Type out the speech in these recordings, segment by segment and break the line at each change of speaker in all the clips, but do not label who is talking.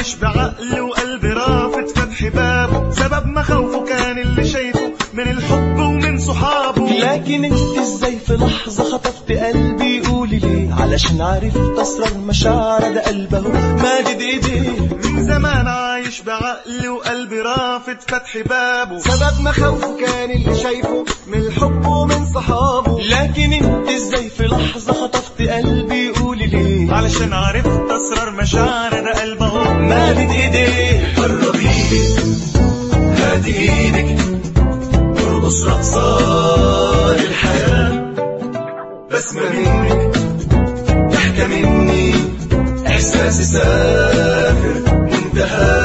عايش بعقل وقلب رافض فتح بابه سبب مخاوفه كان اللي شايفه من الحب ومن صحابه
لكن انت ازاي في لحظة خطفت قلبي قولي ليه علشان عرفت اسرار مشاعر ده قلبه مادد ايديه
من زمان عايش بعقل وقلب رافض فتح بابه
سبب مخاوفه كان اللي شايفه من الحب ومن صحابه
لكن انت ازاي في لحظة خطفت قلبي قولي ليه
علشان عرفت اسرار مشاعر ده قلبه
مادد ايديه
قربيلي هاتي ايدك نرقص رقصة للحياة بسمة منك ضحكة مني احساسي سافر منتهى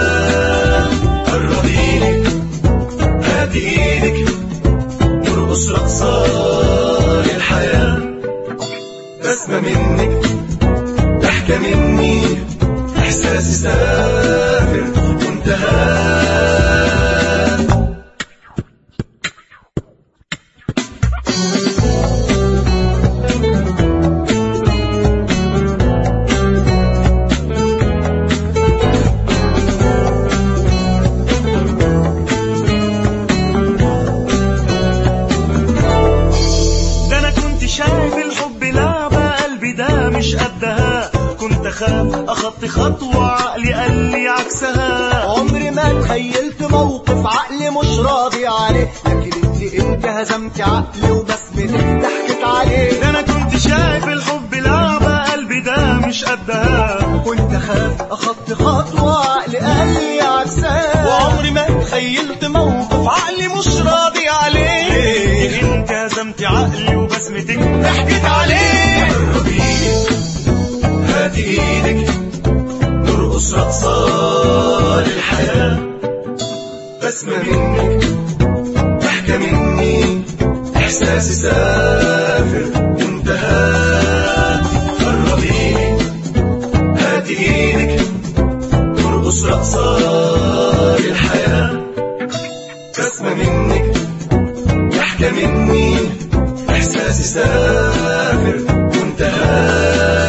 قربيلي هاتي ايدك نرقص رقصة للحياة بسمة منك ضحكة مني احساسي سافر منتهى
ده انا كنت شايف الحب لعبة قلبي ده مش قدها كنت اخاف اخطي خطوة عقلي قال لي عكسها
عمري ما تخيلت موقف عقلي مش راضي عليه لكن انت انت هزمت عقلي وبسمتك ضحكت عليه
ده انا كنت شايف الحب لعبة قلبي ده مش قدها
كنت اخاف اخط خطوة عقلي قال لي عكسها
وعمري ما تخيلت موقف عقلي مش راضي عليه
انت هزمت عقلي وبسمتك
ضحكت عليه
قربيلي هاتي ايدك نرقص رقصة للحياة بسمة منك ضحكة مني احساسي سافر منتهى قربيلي هاتي ايدك نرقص رقصة للحياة بسمة منك ضحكة مني احساسي سافر منتهى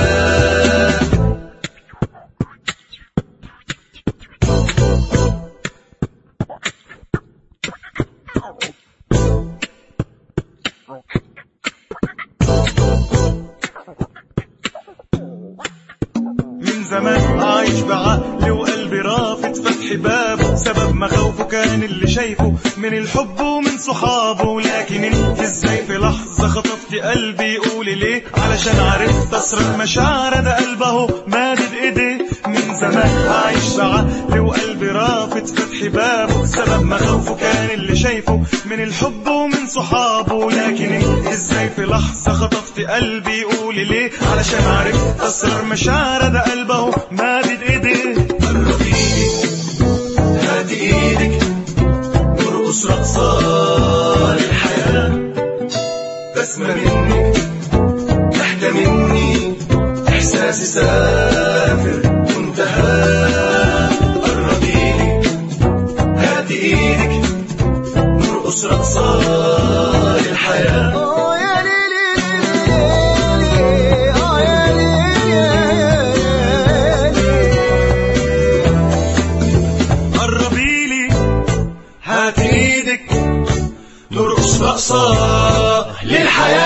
من زمان عايش بعقل وقلبي رافض فتح بابه سبب مخاوفه كان اللي شايفه من الحب ومن صحابه لكن انت ازاي في لحظة خطفت قلبي قولي ليه علشان عرفت اسرق مشاعر ده قلبه مادد ايديه من زمان عايش بعقل وقلبي رافض فتح بابه سبب مخاوفه كان اللي شايفه من الحب ومن صحابه لكن انت ازاي في لحظة خطفت قلبي قولي ليه علشان عرفت اسرار مشاعر ده قلبه مادد ايديه
قربيلي هاتي ايدك نرقص رقصة للحياة بسمة منك ضحكة مني احساسي سافر منتهى قربيلي هاتي ايدك نرقص رقصة للحياة
آه يا ليلي ليلي، آه يا ليلي، يا ليلي.
قربي لي
هاتي ايدك نرقص رقصة للحياة